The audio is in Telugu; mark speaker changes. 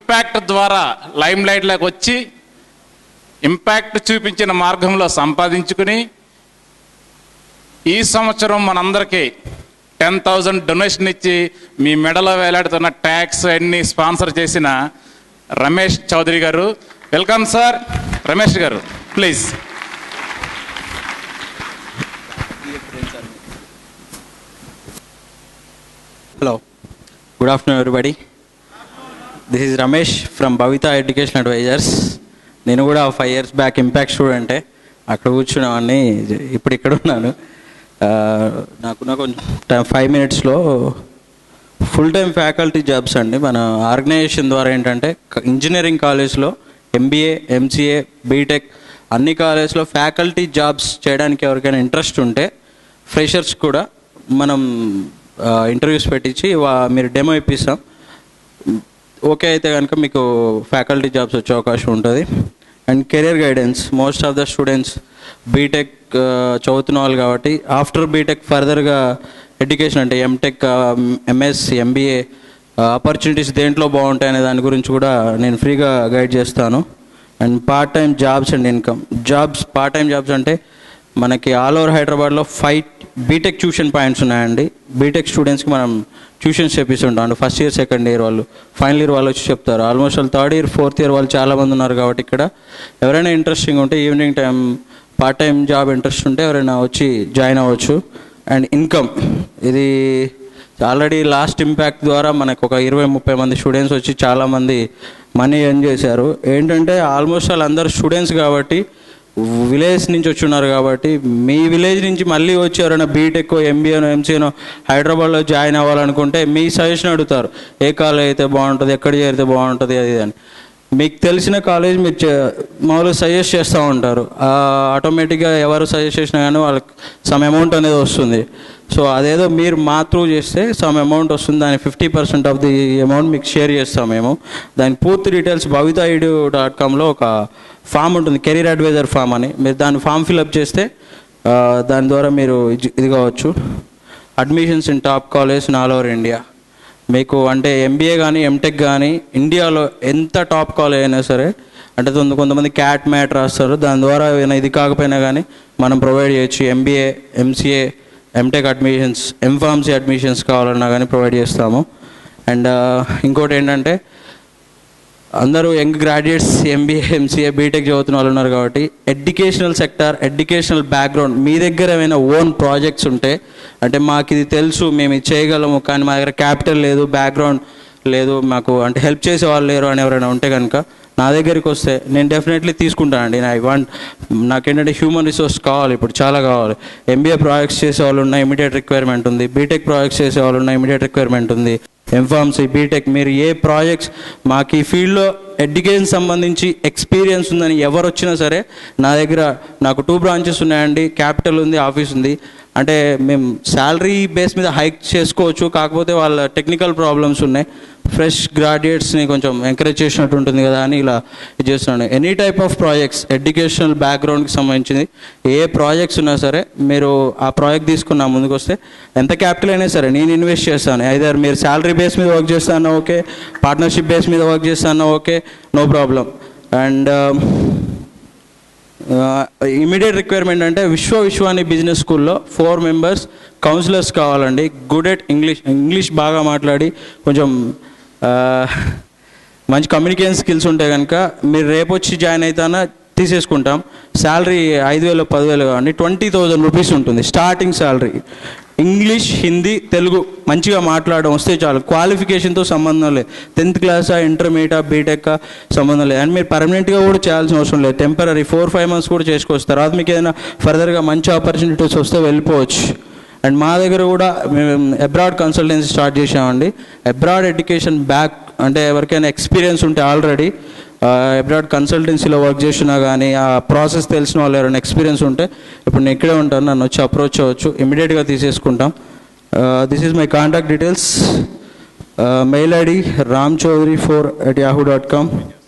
Speaker 1: ఇంపాక్ట్ ద్వారా లైమ్ లైట్లోకి వచ్చి ఇంపాక్ట్ చూపించిన మార్గంలో సంపాదించుకుని ఈ సంవత్సరం మనందరికీ టెన్ థౌజండ్ డొనేషన్ ఇచ్చి మీ మెడలో వేలాడుతున్న ట్యాక్స్ అన్ని స్పాన్సర్ చేసిన రమేష్ చౌదరి గారు welcome sir Ramesh garu please
Speaker 2: Hello. Good afternoon, everybody. This is Ramesh from Bhavita Education Advisors. నేను కూడా ఫైవ్ ఇయర్స్ బ్యాక్ ఇంపాక్ట్ స్టూడెంటే అక్కడ కూర్చున్నామని ఇప్పుడు ఇక్కడ ఉన్నాను ఆ, నాకున్న కొంచెం ఫైవ్ మినిట్స్లో ఫుల్ టైం ఫ్యాకల్టీ జాబ్స్ అండి మన ఆర్గనైజేషన్ ద్వారా ఏంటంటే ఇంజనీరింగ్ కాలేజ్లో ఎంబీఏ ఎంసీఏ బీటెక్ అన్ని కాలేజ్లో ఫ్యాకల్టీ జాబ్స్ చేయడానికి ఎవరికైనా ఇంట్రెస్ట్ ఉంటే ఫ్రెషర్స్ కూడా మనం ఇంటర్వ్యూస్ పెట్టించి వా- మీరు డెమో ఇప్పిస్తాం ఓకే అయితే కనుక మీకు ఫ్యాకల్టీ జాబ్స్ వచ్చే అవకాశం ఉంటుంది and career guidance most of the students BTech చదువుతున్న వాళ్ళు కాబట్టి ఆఫ్టర్ బీటెక్ ఫర్దర్గా ఎడ్యుకేషన్ అంటే ఎంటెక్ ఎంఎస్ ఎంబీఏ ఆపర్చునిటీస్ దేంట్లో బాగుంటాయి అనే దాని గురించి కూడా నేను ఫ్రీగా గైడ్ చేస్తాను and part time jobs and income jobs part time jobs అంటే మనకి ఆల్ ఓవర్ హైదరాబాద్లో ఫైవ్ బీటెక్ ట్యూషన్ పాయింట్స్ ఉన్నాయండి బీటెక్ స్టూడెంట్స్కి మనం ట్యూషన్స్ చెప్పిస్తుంటాం అంటే ఫస్ట్ ఇయర్ సెకండ్ ఇయర్ వాళ్ళు ఫైనల్ ఇయర్ వాళ్ళు వచ్చి చెప్తారు ఆల్మోస్ట్ వాళ్ళు థర్డ్ ఇయర్ ఫోర్త్ ఇయర్ వాళ్ళు చాలామంది ఉన్నారు కాబట్టి ఇక్కడ ఎవరైనా ఇంట్రెస్టింగ్ ఉంటే evening time part time job interest ఉంటే ఎవరైనా వచ్చి జాయిన్ అవ్వచ్చు అండ్ ఇన్కమ్ ఇది ఆల్రెడీ లాస్ట్ ఇంపాక్ట్ ద్వారా మనకు ఒక ఇరవై ముప్పై మంది స్టూడెంట్స్ వచ్చి చాలామంది మనీ ఎర్న్ చేశారు ఏంటంటే ఆల్మోస్ట్ వాళ్ళందరూ స్టూడెంట్స్ కాబట్టి విలేజ్ నుంచి వచ్చి ఉన్నారు కాబట్టి మీ విలేజ్ నుంచి మళ్ళీ వచ్చి ఎవరైనా బీటెక్ ఎంబీఏనో ఎంసీనో హైదరాబాద్లో జాయిన్ అవ్వాలనుకుంటే మీ సజెషన్ అడుగుతారు ఏ కాలేజ్ అయితే బాగుంటుంది ఎక్కడ చేరితే బాగుంటుంది అది ఇది అని మీకు తెలిసిన కాలేజ్ మీరు చే- మామూలుగా సజెస్ట్ చేస్తూ ఉంటారు ఆటోమేటిక్గా ఎవరు సజెస్ట్ చేసినా కానీ వాళ్ళకి సమ్ అమౌంట్ అనేది వస్తుంది సో అదేదో మీరు మా త్రూ చేస్తే సమ్ అమౌంట్ వస్తుంది దాని fifty percent of the amount మీకు షేర్ చేస్తాం మేము దాని పూర్తి డీటెయిల్స్ భవిత ఐడి డాట్ కామ్లో ఒక ఫామ్ ఉంటుంది కెరీర్ అడ్వైజర్ ఫామ్ అని మీరు దాని ఫామ్ ఫిల్అప్ చేస్తే ఆ, దాని ద్వారా మీరు ఇది- ఇది కావచ్చు admissions in top college in all over India మీకు అంటే ఎంబీఏ కానీ ఎంటెక్ కానీ ఇండియాలో ఎంత టాప్ కాలేజ్ అయినా సరే అంటే కొంత కొంతమంది క్యాట్ మ్యాట్ రాస్తారు దాని ద్వారా ఏమైనా ఇది కాకపోయినా కానీ మనం ప్రొవైడ్ చేయొచ్చు MBA MCA MTech admissions MPharmacy admissions కావాలన్నా కానీ ప్రొవైడ్ చేస్తాము అండ్ ఇంకోటి ఏంటంటే అందరూ young graduates MBA MCA BTech చదువుతున్న వాళ్ళు ఉన్నారు కాబట్టి ఎడ్యుకేషనల్ సెక్టార్ ఎడ్యుకేషనల్ బ్యాక్గ్రౌండ్ మీ దగ్గర ఏమైనా ఓన్ ప్రాజెక్ట్స్ ఉంటే అంటే మాకు ఇది తెలుసు మేము ఇది చేయగలము కానీ మా దగ్గర క్యాపిటల్ లేదు బ్యాక్గ్రౌండ్ లేదు మాకు అంటే హెల్ప్ చేసే వాళ్ళు లేరు అని ఎవరైనా ఉంటే కనుక నా దగ్గరికి వస్తే నేను డెఫినెట్లీ తీసుకుంటానండి ఐ వాంట్ నాకేంటంటే హ్యూమన్ రిసోర్స్ కావాలి ఇప్పుడు చాలా కావాలి ఎంబీఏ ప్రాజెక్ట్స్ చేసే వాళ్ళు ఉన్న ఇమీడియట్ రిక్వైర్మెంట్ ఉంది బీటెక్ ప్రాజెక్ట్స్ చేసే వాళ్ళు ఉన్న ఇమీడియట్ రిక్వైర్మెంట్ ఉంది ఎంఫార్మసీ బీటెక్ మీరు ఏ ప్రాజెక్ట్స్ మాకు ఈ ఫీల్డ్లో ఎడ్యుకేషన్ సంబంధించి ఎక్స్పీరియన్స్ ఉందని ఎవరు వచ్చినా సరే నా దగ్గర నాకు టూ బ్రాంచెస్ ఉన్నాయండి క్యాపిటల్ ఉంది ఆఫీస్ ఉంది అంటే మేము శాలరీ బేస్ మీద హైక్ చేసుకోవచ్చు కాకపోతే వాళ్ళ టెక్నికల్ ప్రాబ్లమ్స్ ఉన్నాయి ఫ్రెష్ గ్రాడ్యుయేట్స్ని కొంచెం ఎంకరేజ్ చేసినట్టు ఉంటుంది కదా అని ఇలా ఇది చేస్తున్నాను any type of projects educational బ్యాక్గ్రౌండ్కి సంబంధించింది ఏ ప్రాజెక్ట్స్ ఉన్నా సరే మీరు ఆ ప్రాజెక్ట్ తీసుకున్న ముందుకు వస్తే ఎంత క్యాపిటల్ అయినా సరే నేను ఇన్వెస్ట్ చేస్తాను ఐదర్ మీరు శాలరీ బేస్ మీద వర్క్ చేస్తాను ఓకే పార్ట్నర్షిప్ బేస్ మీద వర్క్ చేస్తాను okay no problem and immediate requirement అంటే విశ్వ విశ్వాని బిజినెస్ స్కూల్లో ఫోర్ మెంబర్స్ కౌన్సిలర్స్ కావాలండి గుడ్ ఎట్ ఇంగ్లీష్ ఇంగ్లీష్ బాగా మాట్లాడి కొంచెం ఆ, మంచి కమ్యూనికేషన్ స్కిల్స్ ఉంటే కనుక మీరు రేపు వచ్చి జాయిన్ అవుతానా తీసేసుకుంటాం శాలరీ ఐదు వేలు పదివేలు కావండి ట్వంటీ థౌజండ్ రూపీస్ ఉంటుంది starting salary English Hindi Telugu మంచిగా మాట్లాడడం వస్తే చాలు క్వాలిఫికేషన్తో సంబంధం లేదు టెన్త్ క్లాసా ఇంటర్మీడియటా బీటెక్ సంబంధం లేదు అండ్ మీరు పర్మనెంట్గా కూడా చేయాల్సిన అవసరం లేదు టెంపరీ ఫోర్ ఫైవ్ మంత్స్ కూడా చేసుకోవచ్చు తర్వాత మీకు ఏదైనా ఫర్దర్గా మంచి ఆపర్చునిటీస్ వస్తే వెళ్ళిపోవచ్చు అండ్ మా దగ్గర కూడా మేము అబ్రాడ్ కన్సల్టెన్సీ స్టార్ట్ చేసామండి అబ్రాడ్ ఎడ్యుకేషన్ బ్యాక్ అంటే ఎవరికైనా ఎక్స్పీరియన్స్ ఉంటే ఆల్రెడీ అబ్రాడ్ కన్సల్టెన్సీలో వర్క్ చేసినా కానీ ఆ ప్రాసెస్ తెలిసిన వాళ్ళు ఎవరైనా ఎక్స్పీరియన్స్ ఉంటే ఇప్పుడు నేను ఇక్కడే ఉంటాను నన్ను వచ్చి అప్రోచ్ అవ్వచ్చు ఇమీడియట్గా తీసేసుకుంటాం this is my contact details mail ID Ram Chaudhary four at Yahoo dot com